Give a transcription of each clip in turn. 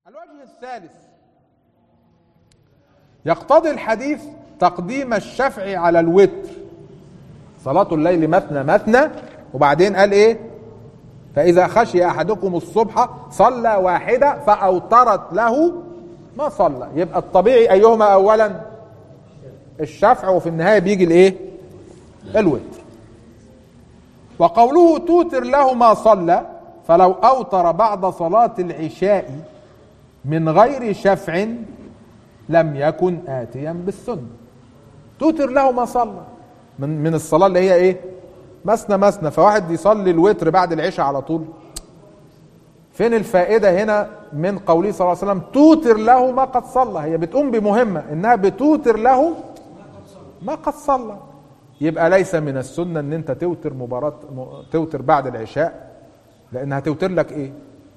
الوجه الثالث يقتضي الحديث تقديم الشفع على الوتر صلاة الليل مثنى مثنى وبعدين قال ايه فإذا خشي أحدكم الصبح صلى واحدة فأوترت له ما صلى يبقى الطبيعي أيهما أولا الشفع وفي النهاية بيجي الايه الوتر وقوله توتر له ما صلى فلو أوتر بعد صلاة العشاء من غير شفع لم يكن آتيا بالسنة توتر له ما صلى من من الصلاة اللي هي ايه مثنى مثنى فواحد يصلي الوتر بعد العشاء على طول فين الفائدة هنا من قوله صلى الله عليه وسلم توتر له ما قد صلى هي بتقوم بمهمة انها بتوتر له ما قد صلى يبقى ليس من السنة ان انت توتر مباراة توتر بعد العشاء لانها توتر لك ايه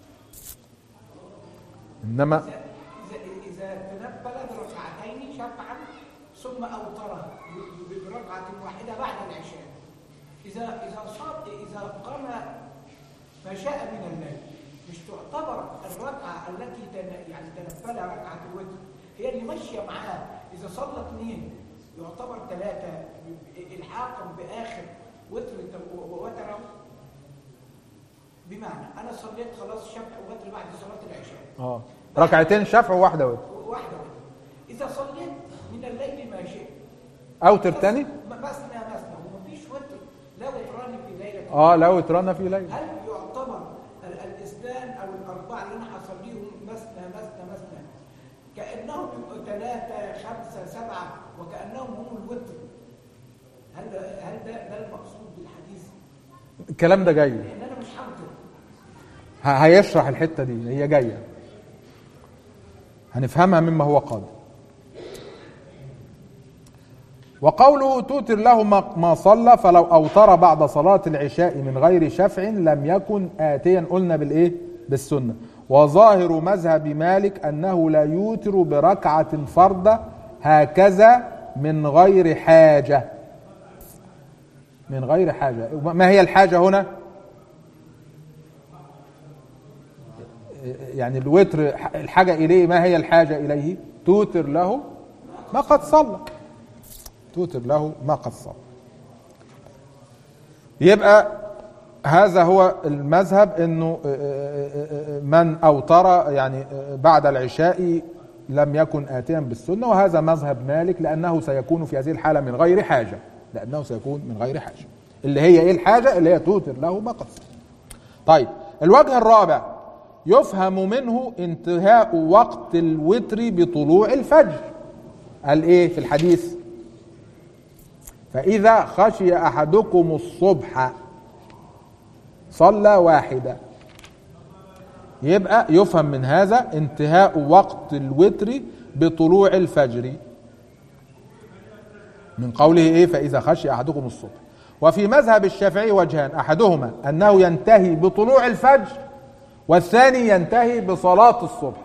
انما إذا إذا تنبل بركعتين شفعا ثم أوتر بركعة واحدة بعد العشاء إذا إذا صار إذا قام ما شاء من الليل مش تعتبر الركعة التي تن يعني تنبلها ركعة الوتر هي اللي ماشية معاه إذا صلى اثنين يعتبر ثلاثة إلحاقا بآخر وتر ووتره بمعنى أنا صليت خلاص شفع ووتر بعد صلاة العشاء اه ركعتين شفع وواحده وتر واحدة واحدة إذا صليت من الليل ما شئت اوتر تاني م- مثنى مثنى ومفيش وتر لا وتران في ليلة اه لا وترنا في ليل هل يعتبر ال- الاثنان أو الأربعة اللي أنا هصليهم مثنى مثنى مثنى كأنهم يبقوا ثلاثة خمسة سبعة وكأنهم هم الوتر هل ده هل ده ده المقصود بالحديث؟ الكلام ده جاي لأن أنا مش هوتر ه- هيشرح الحته دي هي جايه هنفهمها مما هو قادم وقوله توتر له ما ما صلى فلو اوتر بعد صلاه العشاء من غير شفع لم يكن اتيا قلنا بالايه بالسنه وظاهر مذهب مالك انه لا يوتر بركعه فرده هكذا من غير حاجه من غير حاجه ما هي الحاجه هنا يعني الوتر الحاجة إليه ما هي الحاجة إليه توتر له ما قد صلى توتر له ما قد صلى يبقى هذا هو المذهب انه من اوتر يعني بعد العشاء لم يكن اتيا بالسنه وهذا مذهب مالك لانه سيكون في هذه الحاله من غير حاجه لانه سيكون من غير حاجه اللي هي ايه الحاجه اللي هي توتر له ما قد صلى طيب الوجه الرابع يفهم منه انتهاء وقت الوتر بطلوع الفجر قال ايه في الحديث فإذا خشي أحدكم الصبح صلى واحدة يبقى يفهم من هذا انتهاء وقت الوتر بطلوع الفجر من قوله ايه فإذا خشي أحدكم الصبح وفي مذهب الشافعي وجهان أحدهما أنه ينتهي بطلوع الفجر والثاني ينتهي بصلاة الصبح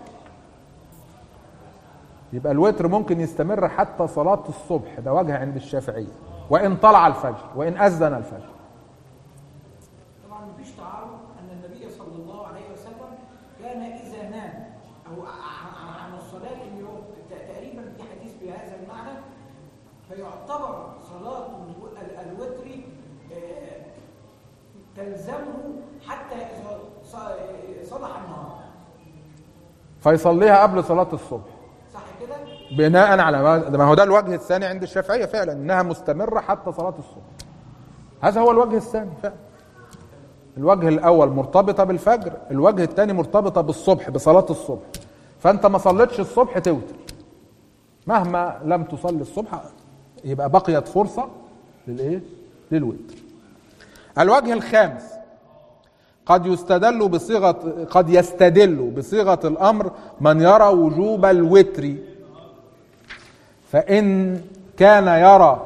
يبقى الوتر ممكن يستمر حتى صلاة الصبح ده وجه عند الشافعية وإن طلع الفجر وإن أذن الفجر طبعا مفيش تعارض ان النبي صلى الله عليه وسلم كان اذا نام او ع- ع- عن الصلاه اليوم ت- تقريبا في حديث بهذا المعنى فيعتبر صلاه الو- ال- الوتر آه، تلزمه حتى اذا ص- صلح النهار فيصليها قبل صلاة الصبح صح كده؟ بناء على ما ما هو ده الوجه الثاني عند الشافعية فعلا إنها مستمرة حتى صلاة الصبح هذا هو الوجه الثاني فعلا الوجه الأول مرتبطة بالفجر الوجه الثاني مرتبطة بالصبح بصلاة الصبح فأنت ما صليتش الصبح توتر مهما لم تصلي الصبح يبقى بقيت فرصة للإيه؟ للوتر الوجه الخامس قد يستدل بصيغة قد يستدل بصيغة الأمر من يرى وجوب الوتر فإن كان يرى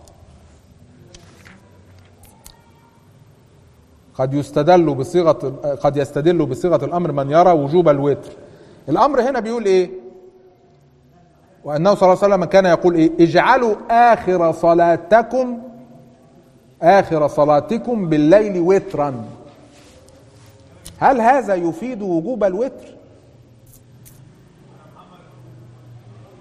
قد يستدل بصيغة قد يستدل بصيغة الأمر من يرى وجوب الوتر الأمر هنا بيقول إيه وأنه صلى الله عليه وسلم كان يقول إيه اجعلوا آخر صلاتكم آخر صلاتكم بالليل وترا هل هذا يفيد وجوب الوتر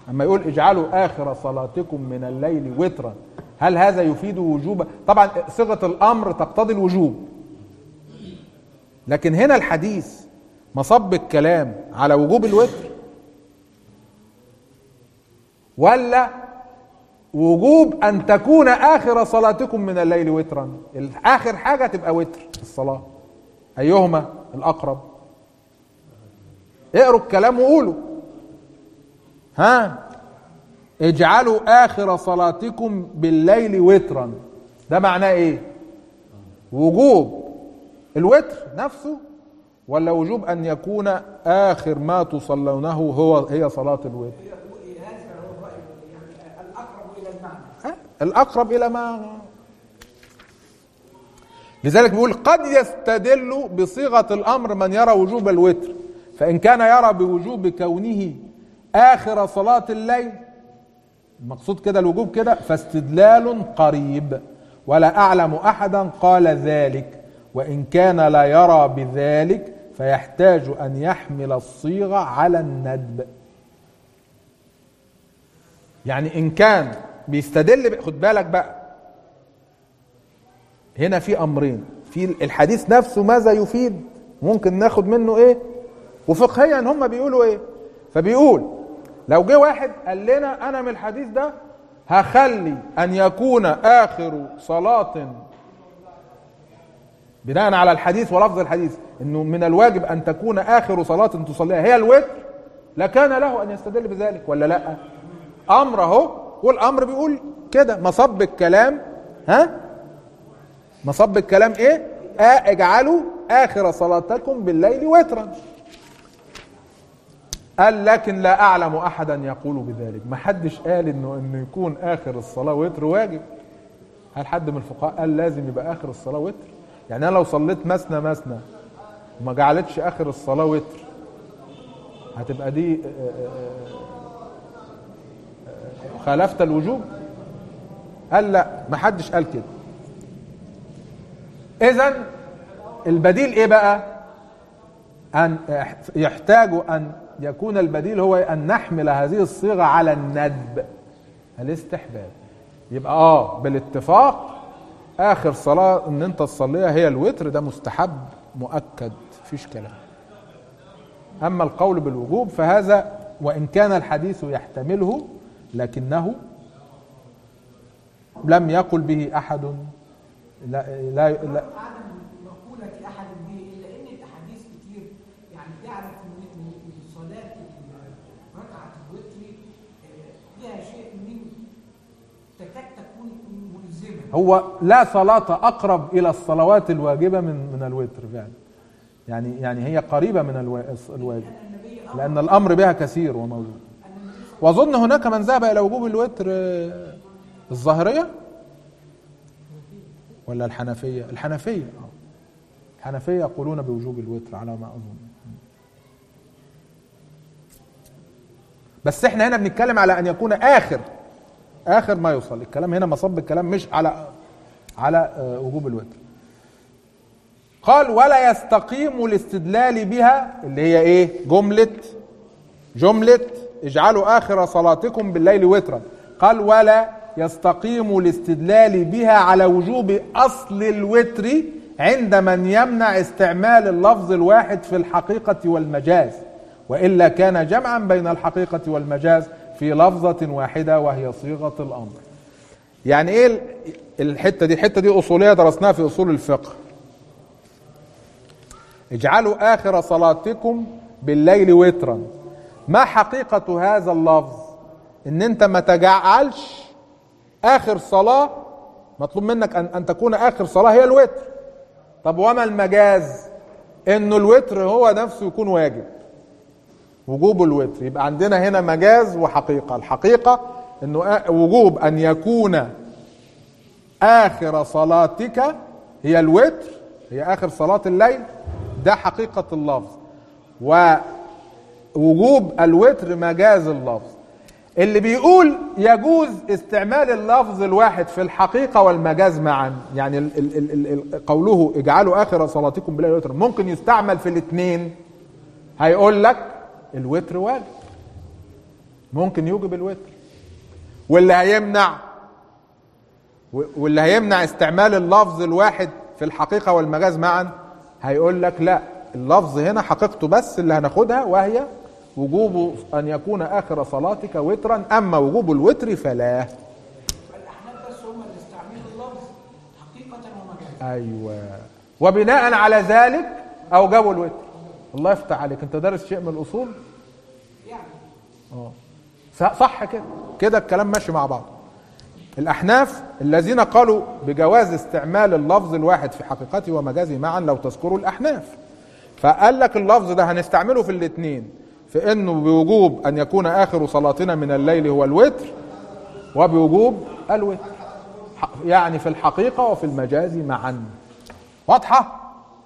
اما يقول اجعلوا اخر صلاتكم من الليل وترا هل هذا يفيد وجوب طبعا صيغه الامر تقتضي الوجوب لكن هنا الحديث مصب الكلام على وجوب الوتر ولا وجوب ان تكون اخر صلاتكم من الليل وترا اخر حاجه تبقى وتر الصلاه ايهما الاقرب اقروا الكلام وقولوا ها اجعلوا اخر صلاتكم بالليل وترا ده معناه ايه وجوب الوتر نفسه ولا وجوب ان يكون اخر ما تصلونه هو هي صلاه الوتر هذا هو الرأي يعني الأقرب إلى المعنى ها؟ الاقرب الى ما لذلك بيقول قد يستدل بصيغه الامر من يرى وجوب الوتر فان كان يرى بوجوب كونه اخر صلاه الليل المقصود كده الوجوب كده فاستدلال قريب ولا اعلم احدا قال ذلك وان كان لا يرى بذلك فيحتاج ان يحمل الصيغه على الندب يعني ان كان بيستدل خد بالك بقى هنا في امرين في الحديث نفسه ماذا يفيد ممكن ناخد منه ايه وفقهيا هم بيقولوا ايه فبيقول لو جه واحد قال لنا انا من الحديث ده هخلي ان يكون اخر صلاه بناء على الحديث ولفظ الحديث انه من الواجب ان تكون اخر صلاه تصليها هي الوتر لكان له ان يستدل بذلك ولا لا امر اهو والامر بيقول كده مصب الكلام ها مصب الكلام ايه آه اجعلوا اخر صلاتكم بالليل وترا قال لكن لا اعلم احدا يقول بذلك ما حدش قال انه انه يكون اخر الصلاه وتر واجب هل حد من الفقهاء قال لازم يبقى اخر الصلاه وتر يعني انا لو صليت مثنى مثنى وما جعلتش اخر الصلاه وتر هتبقى دي آه، آه، آه، خالفت الوجوب قال لا ما حدش قال كده اذا البديل ايه بقى ان يحتاج ان يكون البديل هو ان نحمل هذه الصيغه على الندب الاستحباب يبقى اه بالاتفاق اخر صلاه ان انت تصليها هي الوتر ده مستحب مؤكد فيش كلام اما القول بالوجوب فهذا وان كان الحديث يحتمله لكنه لم يقل به احد لا لا, لا عدم مقولة أحد به إلا إن الأحاديث كتير يعني تعرف إن إن إن صلاة ركعة الوتر آه، فيها شيء من تكاد تكون ملزمة هو لا صلاة أقرب إلى الصلوات الواجبة من من الوتر فعلا يعني يعني هي قريبة من الوا- الواجب لأن الأمر بها كثير وموجود وأظن هناك من ذهب إلى وجوب الوتر آه، الظاهرية ولا الحنفية الحنفية آه. الحنفية يقولون بوجوب الوتر على ما أظن بس احنا هنا بنتكلم على أن يكون آخر آخر ما يوصل الكلام هنا مصب الكلام مش على على آه، وجوب الوتر قال ولا يستقيم الاستدلال بها اللي هي ايه جملة جملة اجعلوا آخر صلاتكم بالليل وترا قال ولا يستقيم الاستدلال بها على وجوب أصل الوتر عند من يمنع استعمال اللفظ الواحد في الحقيقة والمجاز وإلا كان جمعا بين الحقيقة والمجاز في لفظة واحدة وهي صيغة الأمر يعني ايه ال- الحتة دي الحتة دي أصولية درسناها في أصول الفقه اجعلوا آخر صلاتكم بالليل وترا ما حقيقة هذا اللفظ ان انت ما تجعلش اخر صلاة مطلوب منك ان, أن تكون اخر صلاة هي الوتر طب وما المجاز انه الوتر هو نفسه يكون واجب وجوب الوتر يبقى عندنا هنا مجاز وحقيقة الحقيقة انه آ- وجوب ان يكون اخر صلاتك هي الوتر هي اخر صلاة الليل ده حقيقة اللفظ ووجوب الوتر مجاز اللفظ اللي بيقول يجوز استعمال اللفظ الواحد في الحقيقة والمجاز معا يعني ال ال ال ال ال قوله اجعلوا آخر صلاتكم بالليل وتر ممكن يستعمل في الاثنين هيقول لك الوتر واجب ممكن يوجب الوتر واللي هيمنع واللي هيمنع استعمال اللفظ الواحد في الحقيقة والمجاز معا هيقول لك لا اللفظ هنا حقيقته بس اللي هناخدها وهي وجوب أن يكون آخر صلاتك وترا أما وجوب الوتر فلا فالاحناف بس هم اللي استعملوا اللفظ حقيقه ومجازا أيوة وبناء على ذلك أوجبوا الوتر الله يفتح عليك أنت دارس شيء من الأصول يعني اه ص- صح كده كده الكلام ماشي مع بعض الأحناف الذين قالوا بجواز استعمال اللفظ الواحد في حقيقته ومجازه معا لو تذكروا الأحناف فقال لك اللفظ ده هنستعمله في الاثنين في انه بوجوب ان يكون اخر صلاتنا من الليل هو الوتر وبوجوب الوتر ح- يعني في الحقيقة وفي المجاز معا واضحة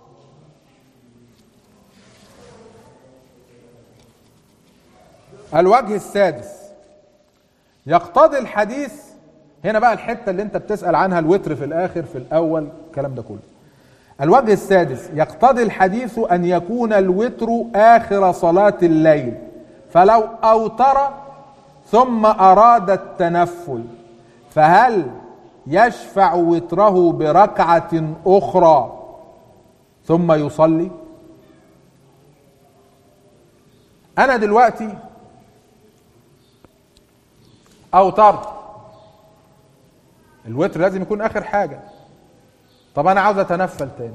الوجه السادس يقتضي الحديث هنا بقى الحتة اللي انت بتسأل عنها الوتر في الاخر في الاول الكلام ده كله الوجه السادس يقتضي الحديث ان يكون الوتر اخر صلاة الليل فلو اوتر ثم اراد التنفل فهل يشفع وتره بركعة اخرى ثم يصلي انا دلوقتي اوترت الوتر لازم يكون اخر حاجه طب انا عاوز اتنفل تاني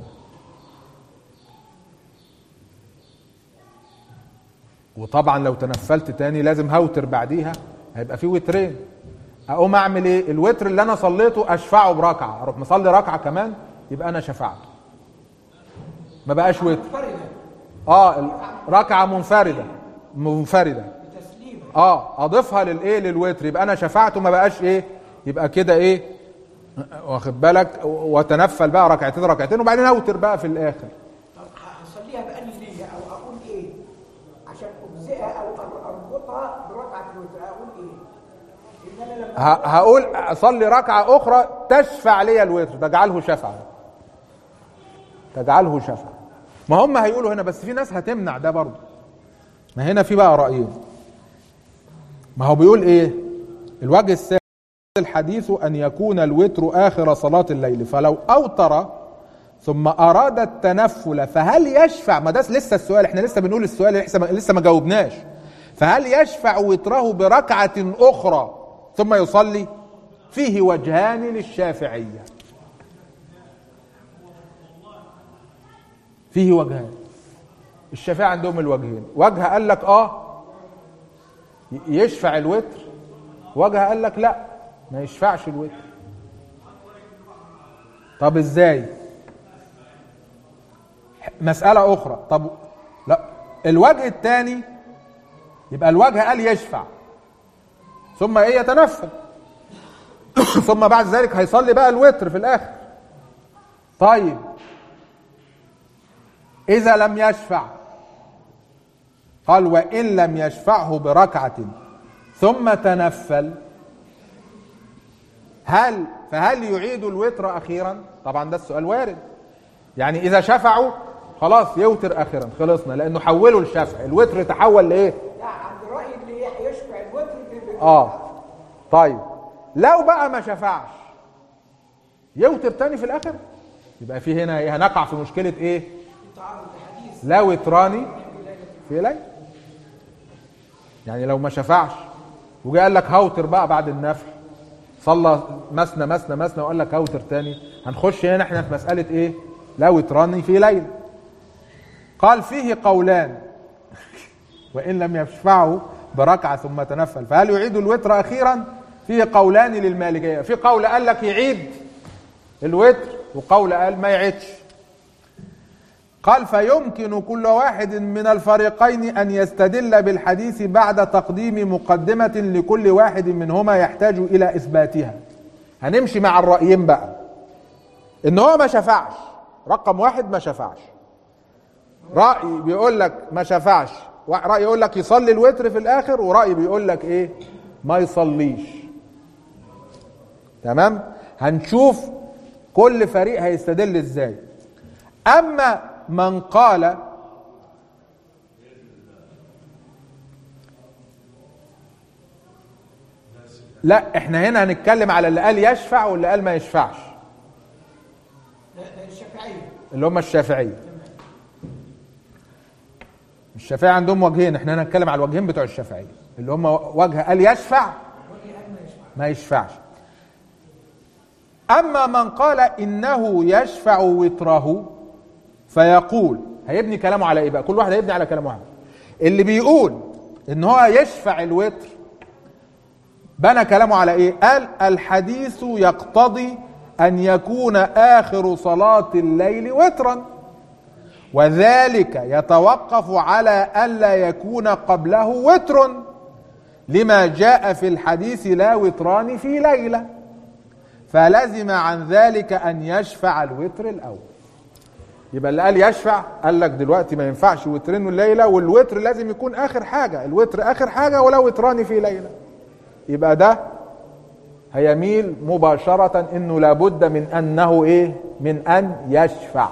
وطبعا لو تنفلت تاني لازم هوتر بعديها هيبقى في وترين اقوم اعمل ايه الوتر اللي انا صليته اشفعه بركعه اروح مصلي ركعه كمان يبقى انا شفعت ما بقاش وتر منفرده اه ال- ركعه منفرده منفرده بتسليمه اه اضيفها للايه للوتر يبقى انا شفعته ما بقاش ايه يبقى كده ايه واخد بالك وتنفل بقى ركعتين ركعتين وبعدين اوتر بقى في الاخر طب هصليها بأني نية أو أقول إيه؟ عشان أجزئها أو أر- أربطها بركعة الوتر أقول إيه؟ إن أنا لما ه- هقول اصلي ركعه اخرى تشفع لي الوتر تجعله شفعا تجعله شفعا ما هم هيقولوا هنا بس في ناس هتمنع ده برضه ما هنا في بقى رايين ما هو بيقول ايه الوجه الثالث الحديث ان يكون الوتر اخر صلاه الليل فلو اوتر ثم اراد التنفل فهل يشفع ما ده لسه السؤال احنا لسه بنقول السؤال لسه ما لسه ما جاوبناش فهل يشفع وتره بركعه اخرى ثم يصلي فيه وجهان للشافعيه فيه وجهان الشافعي عندهم الوجهين وجه قال لك اه ي- يشفع الوتر وجه قال لك لا ما يشفعش الوتر طب ازاي مسألة أخرى طب لا الوجه الثاني يبقى الوجه قال يشفع ثم ايه يتنفل ثم بعد ذلك هيصلي بقى الوتر في الآخر طيب إذا لم يشفع قال وإن لم يشفعه بركعة ثم تنفل هل فهل يعيد الوتر أخيرا طبعا ده السؤال وارد يعني إذا شفعوا خلاص يوتر أخيرا خلصنا لأنه حولوا الشفع الوتر تحول لإيه لا عند رأي اللي يشفع الوتر ب- ب- آه طيب لو بقى ما شفعش يوتر تاني في الآخر يبقى في هنا إيه هنقع في مشكلة إيه تعارض الحديث لا وتراني في ليل يعني لو ما شفعش وجي قال لك هوتر بقى بعد النفل صلى مثنى مثنى مثنى وقال لك هوتر تاني هنخش هنا احنا في مسألة ايه لا وتراني في ليل قال فيه قولان وإن لم يشفعه بركعة ثم تنفل فهل يعيد الوتر أخيرا فيه قولان للمالكية في قول قال لك يعيد الوتر وقول قال ما يعيدش قال فيمكن كل واحد من الفريقين ان يستدل بالحديث بعد تقديم مقدمه لكل واحد منهما يحتاج الى اثباتها هنمشي مع الرايين بقى ان هو ما شفعش رقم واحد ما شفعش راي بيقول لك ما شفعش راي يقول لك يصلي الوتر في الاخر وراي بيقول لك ايه ما يصليش تمام هنشوف كل فريق هيستدل ازاي اما من قال لا احنا هنا هنتكلم على اللي قال يشفع واللي قال ما يشفعش ده ده الشافعيه اللي هم الشافعيه الشافعيه عندهم وجهين احنا هنا هنتكلم على الوجهين بتوع الشافعيه اللي هم وجه قال يشفع ما يشفعش اما من قال انه يشفع وتره فيقول هيبني كلامه على ايه بقى كل واحد هيبني على كلامه واحد اللي بيقول ان هو يشفع الوتر بنى كلامه على ايه قال الحديث يقتضي ان يكون اخر صلاه الليل وترا وذلك يتوقف على الا يكون قبله وتر لما جاء في الحديث لا وتران في ليله فلزم عن ذلك ان يشفع الوتر الاول يبقى اللي قال يشفع قال لك دلوقتي ما ينفعش وترين الليله والوتر لازم يكون اخر حاجه الوتر اخر حاجه ولا وتران في ليله يبقى ده هيميل مباشرة انه لابد من انه ايه من ان يشفع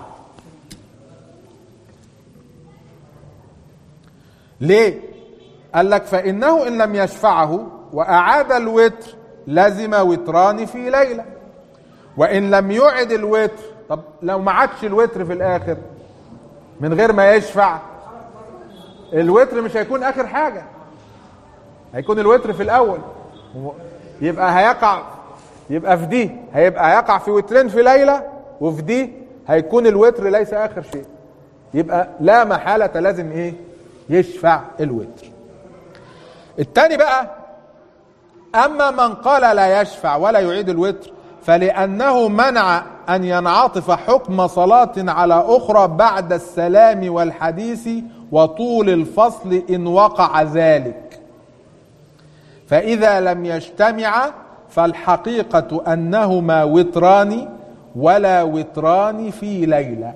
ليه قال لك فانه ان لم يشفعه واعاد الوتر لزم وتران في ليله وان لم يعد الوتر طب لو ما عادش الوتر في الاخر من غير ما يشفع الوتر مش هيكون اخر حاجه هيكون الوتر في الاول يبقى هيقع يبقى في دي هيبقى هيقع في وترين في ليله وفي دي هيكون الوتر ليس اخر شيء يبقى لا محاله لازم ايه يشفع الوتر التاني بقى اما من قال لا يشفع ولا يعيد الوتر فلانه منع ان ينعطف حكم صلاه على اخرى بعد السلام والحديث وطول الفصل ان وقع ذلك فاذا لم يجتمع فالحقيقه انهما وتران ولا وتران في ليله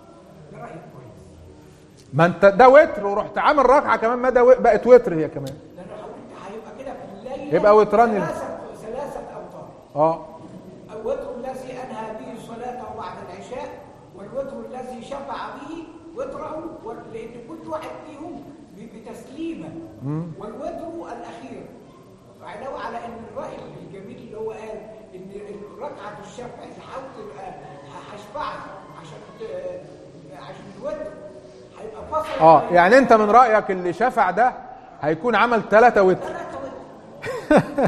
ما انت ده وتر ورحت عامل ركعه كمان ما ده و- بقت وتر هي كمان ده انا قلت هيبقى كده في الليل يبقى وتران ال- ثلاثه ثلاثه اوتار اه الوتر الذي انهى به صلاته بعد العشاء والوتر الذي شفع به وتره وال- لان كل واحد فيهم ب- بتسليمه والوتر الاخير فعلاوه على ان الراي الجميل اللي هو قال ان ركعه الشفع تحاول تبقى ه- هشفعها عشان ت- عشان الوتر هيبقى فصل اه يعني انت من رايك اللي شفع ده هيكون عمل ثلاثة وتر ثلاثه وتر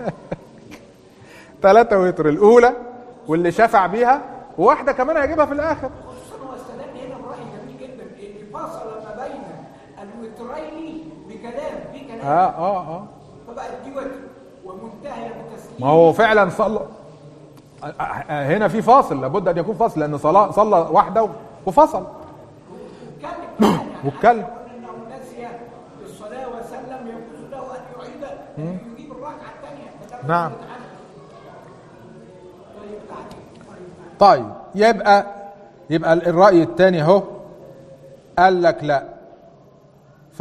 ثلاثة وتر الاولى واللي شفع بيها وواحده كمان هيجيبها في الاخر خصوصا هو استدل هنا برأي جميل جدا ان فصل ما بين الوترين بكلام بكلام اه اه اه فبقت دي وتر ومنتهيه بتسليم ما هو فعلا صلى آه، آه، هنا في فاصل لابد ان يكون فاصل لان صلاه صلى واحده وفصل واتكلم كمان يعني واتكلم. حتى قلنا انه نسي الصلاه وسلم يجوز له ان يعيد ان يجيب الركعه الثانيه نعم. طيب يبقى يبقى الرأي الثاني اهو قال لك لا ف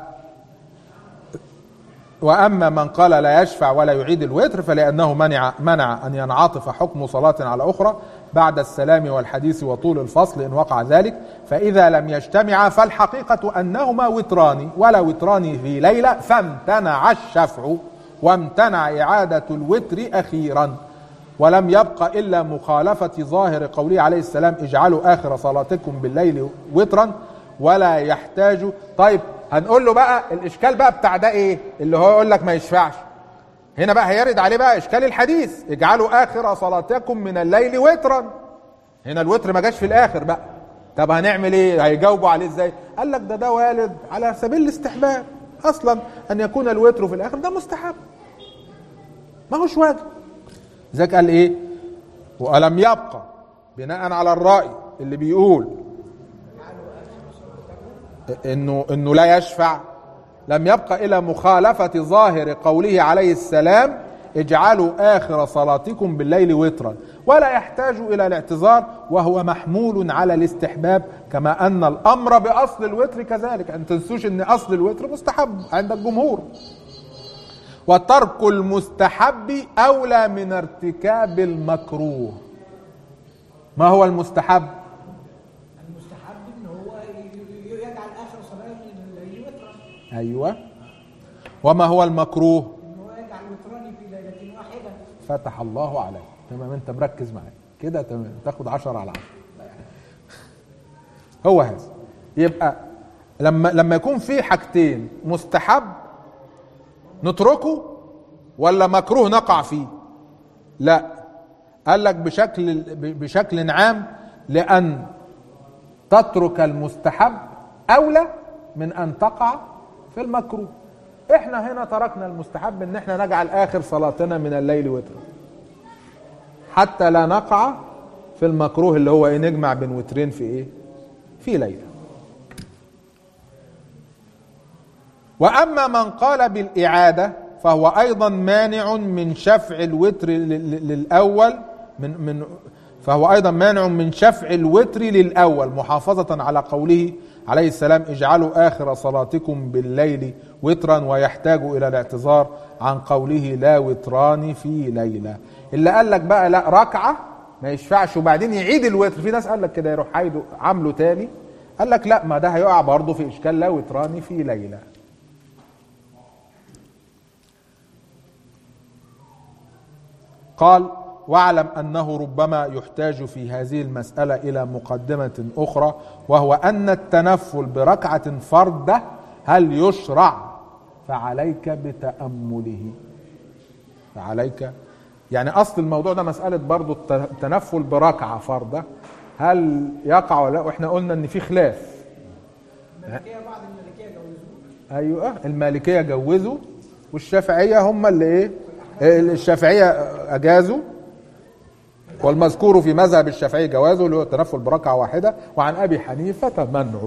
واما من قال لا يشفع ولا يعيد الوتر فلانه منع منع ان ينعطف حكم صلاه على اخرى بعد السلام والحديث وطول الفصل ان وقع ذلك فاذا لم يجتمعا فالحقيقه انهما وتران ولا وتران في ليله فامتنع الشفع وامتنع اعاده الوتر اخيرا ولم يبق الا مخالفه ظاهر قوله عليه السلام اجعلوا اخر صلاتكم بالليل وترا ولا يحتاج طيب هنقول له بقى الاشكال بقى بتاع ده ايه اللي هو يقول لك ما يشفعش هنا بقى هيرد عليه بقى اشكال الحديث اجعلوا اخر صلاتكم من الليل وترا هنا الوتر ما جاش في الاخر بقى طب هنعمل ايه هيجاوبوا عليه ازاي قال لك ده ده والد على سبيل الاستحباب اصلا ان يكون الوتر في الاخر ده مستحب ما هوش واجب ذاك قال ايه ولم يبقى بناء على الرأي اللي بيقول انه انه لا يشفع لم يبقى الا مخالفة ظاهر قوله عليه السلام اجعلوا اخر صلاتكم بالليل وترا ولا يحتاج الى الاعتذار وهو محمول على الاستحباب كما ان الامر باصل الوتر كذلك ان تنسوش ان اصل الوتر مستحب عند الجمهور وترك المستحب اولى من ارتكاب المكروه ما هو المستحب المستحب ان هو ي- ي- يجعل اخر صلاه من الليل وترا ايوه وما هو المكروه ان هو يجعل وتران في ليلتين فتح الله عليك تمام انت مركز معايا كده تمام تاخد عشرة على عشرة هو هذا يبقى لما لما يكون في حاجتين مستحب نتركه ولا مكروه نقع فيه لا قال لك بشكل بشكل عام لان تترك المستحب اولى من ان تقع في المكروه احنا هنا تركنا المستحب ان احنا نجعل اخر صلاتنا من الليل وتر حتى لا نقع في المكروه اللي هو ايه نجمع بين وترين في ايه في ليله واما من قال بالاعاده فهو ايضا مانع من شفع الوتر للاول من من فهو ايضا مانع من شفع الوتر للاول محافظه على قوله عليه السلام اجعلوا اخر صلاتكم بالليل وترا ويحتاج الى الاعتذار عن قوله لا وتران في ليله اللي قال لك بقى لا ركعه ما يشفعش وبعدين يعيد الوتر في ناس قال لك كده يروح عايده عامله تاني قال لك لا ما ده هيقع برضه في اشكال لا وتران في ليله قال واعلم انه ربما يحتاج في هذه المساله الى مقدمه اخرى وهو ان التنفل بركعه فرده هل يشرع فعليك بتامله فعليك يعني اصل الموضوع ده مساله برضو التنفل بركعه فرده هل يقع ولا لا واحنا قلنا ان في خلاف المالكيه بعض المالكيه جوزوه ايوه المالكيه جوزوا والشافعيه هم اللي ايه الشافعيه اجازوا والمذكور في مذهب الشافعي جوازه اللي هو التنفل بركعه واحده وعن ابي حنيفه منعه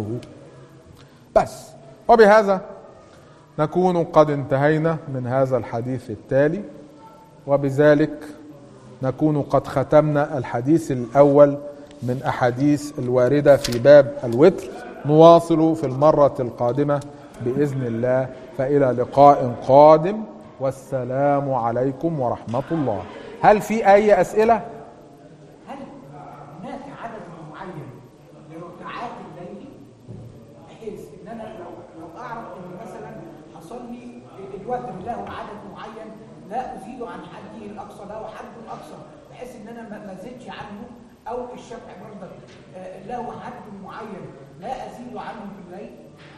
بس وبهذا نكون قد انتهينا من هذا الحديث التالي وبذلك نكون قد ختمنا الحديث الاول من احاديث الوارده في باب الوتر نواصل في المره القادمه باذن الله فالى لقاء قادم والسلام عليكم ورحمه الله هل في اي اسئله هل هناك عدد معين لركعات الليل بحيث ان انا لو لو اعرف ان مثلا حصل لي الوتر له عدد معين لا ازيد عن حده الاقصى له حد اقصى بحيث ان انا ما ما ازيدش عنه او الشفع برضك آه، له حد معين لا ازيد عنه في الليل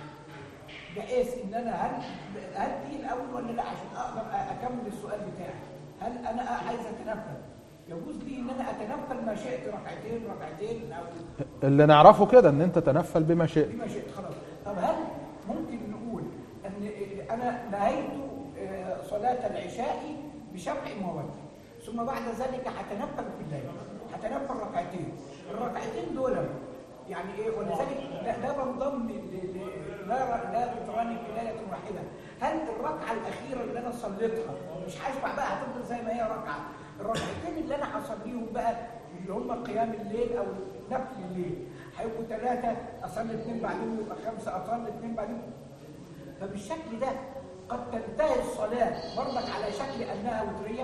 بحيث ان انا هل هل دي الاول ولا لا عشان اقدر اكمل السؤال بتاعي هل انا عايز اتنفل يجوز لي ان انا اتنفل ما شئت ركعتين ركعتين او اللي نعرفه كده ان انت تنفل بما شئت بما شئت خلاص طب هل ممكن نقول ان انا نهيت آه، صلاه العشاء بشفع مواد ثم بعد ذلك هتنفل في الليل هتنفل ركعتين الركعتين دول يعني ايه ولذلك ده, ده بنضم ل- ل- لا لا وتران كلايه واحده هل الركعه الاخيره اللي انا صليتها مش هشبع بقى هتفضل زي ما هي ركعه الركعتين اللي انا هصليهم بقى اللي هم قيام الليل او نفل الليل هيبقوا ثلاثه اصلي اثنين بعدين يبقى خمسه اصلي اثنين بعدين فبالشكل ده قد تنتهي الصلاه برضك على شكل انها وتريه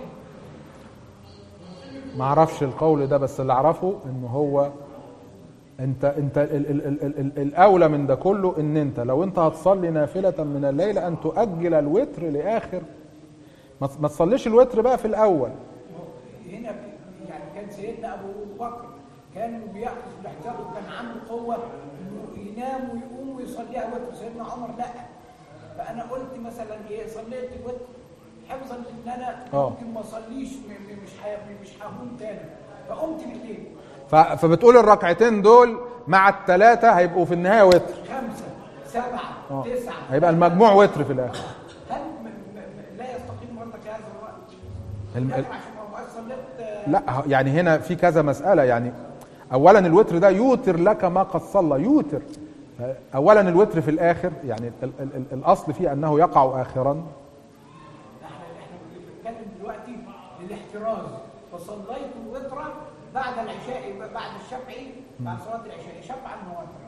ما اعرفش القول ده بس اللي اعرفه ان هو انت انت ال ال ال ال ال الاولى من ده كله ان انت لو انت هتصلي نافله من الليل ان تؤجل الوتر لاخر ما ما تصليش الوتر بقى في الاول هنا في- يعني كان سيدنا ابو بكر كان بياخذ بالاحتياط وكان عنده قوه انه ينام ويقوم ويصليها وتر سيدنا عمر لا فانا قلت مثلا ايه صليت الوتر حفظا ان انا آه. ممكن ما اصليش م- م- مش ح- مش هقوم تاني فقمت بالليل ف- فبتقول الركعتين دول مع الثلاثه هيبقوا في النهايه وتر خمسه سبعه آه. تسعه هيبقى المجموع وتر في الاخر هل م- م- لا يستقيم برضك هذا الوقت؟ الم- لكن عشان ما بقاش صليت آه، لا ه- يعني هنا في كذا مسألة يعني أولا الوتر ده يوتر لك ما قد صلى يوتر أولا الوتر في الآخر يعني ال ال ال الأصل فيه أنه يقع آخرا احنا احنا بنتكلم دلوقتي للاحتراز فصليت الوتر بعد العشاء بعد الشفعي بعد صلاه العشاء شفعا ووترا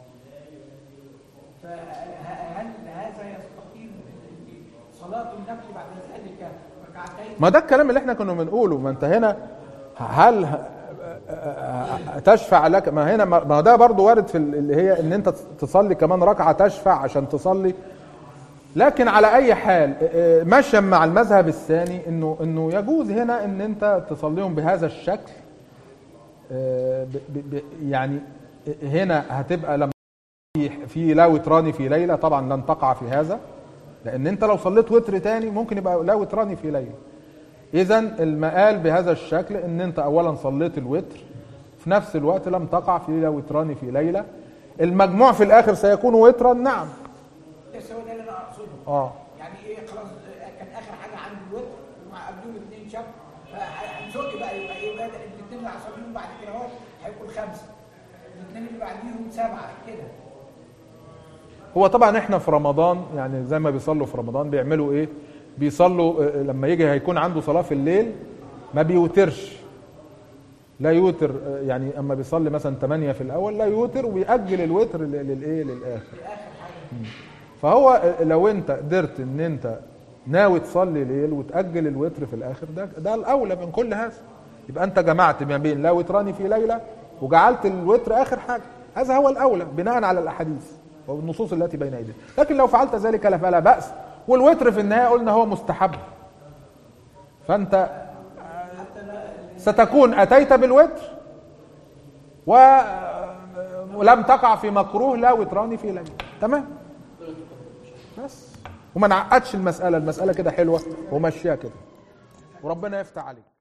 فهل هذا يستقيم صلاه النفل بعد ذلك ركعتين ما ده الكلام اللي احنا كنا بنقوله ما انت هنا هل تشفع لك ما هنا ما ده برضو وارد في ال- اللي هي ان انت تصلي كمان ركعة تشفع عشان تصلي لكن على اي حال آه، مشيا مع المذهب الثاني انه انه يجوز هنا ان انت تصليهم بهذا الشكل آه، ب- ب- ب- يعني هنا هتبقى لما في- في لا وتراني في ليله طبعا لن تقع في هذا لان انت لو صليت وتر تاني ممكن يبقى لا وتراني في ليله اذا المقال بهذا الشكل ان انت اولا صليت الوتر في نفس الوقت لم تقع في لا وتراني في ليله المجموع في الاخر سيكون وترا نعم لسه هو ده اللي انا اقصده اه يعني ايه خلاص آه، كان اخر حاجه عند الوتر ومع قبلهم اثنين شاب فهنزق بقى يبقى ايه بقى الاثنين اللي عصبيين بعد كده اهو هيكون خمسه الاثنين اللي بعديهم سبعه كده هو طبعا احنا في رمضان يعني زي ما بيصلوا في رمضان بيعملوا ايه بيصلوا آه، لما يجي هيكون عنده صلاة في الليل ما بيوترش لا يوتر آه، يعني اما بيصلي مثلا 8 في الاول لا يوتر ويأجل الوتر لل- للايه للاخر مم. فهو آه، لو انت قدرت ان انت ناوي تصلي ليل وتأجل الوتر في الاخر ده ده الاولى من كل هذا يبقى انت جمعت ما بين لا وتراني في ليله وجعلت الوتر اخر حاجه هذا هو الاولى بناء على الاحاديث والنصوص التي بين ايدينا لكن لو فعلت ذلك لا- فلا باس والوتر في النهايه قلنا هو مستحب فانت ستكون اتيت بالوتر و ولم تقع في مكروه لا وتراني في ليله تمام بس وما نعقدش المساله المساله كده حلوه ومشيها كده وربنا يفتح عليك